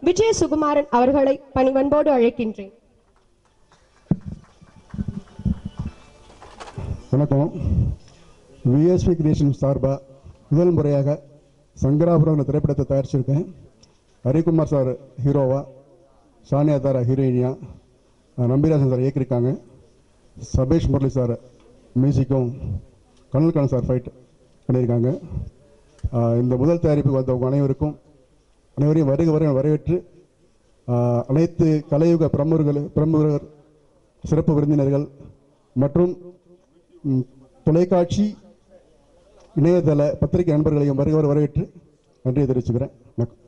விஜய சுகுமாரன் அவர்களை பணிவன்போடு அழைக்கின்றேன் வணக்கம் விஎஸ்பி கிரியேஷன் சார்பாக முதல் முறையாக சங்கராபுரம் திரைப்படத்தை தயாரிச்சிருக்கேன் ஹரிகுமார் சார் ஹீரோவா சானியா தாரா ஹீரோயினியா அஹ் நம்பிராசன் சார் இயக்கியிருக்காங்க சபேஷ் முரளி சார் மியூசிக்கும் கனல்கான் சார் ஃபைட் பண்ணியிருக்காங்க அஹ் இந்த முதல் தயாரிப்புக்கு வந்தவங்க அனைவருக்கும் அனைவரையும் வருக வரை வரவேற்று அஹ் அனைத்து கலையுக பிரமுகர்கள் பிரமுகர் சிறப்பு விருந்தினர்கள் மற்றும் ம், தொலைக்காட்சி இணையதள பத்திரிகை நண்பர்களையும் வருக வரை வரவேற்று நன்றியை தெரிவிச்சுக்கிறேன் வணக்கம்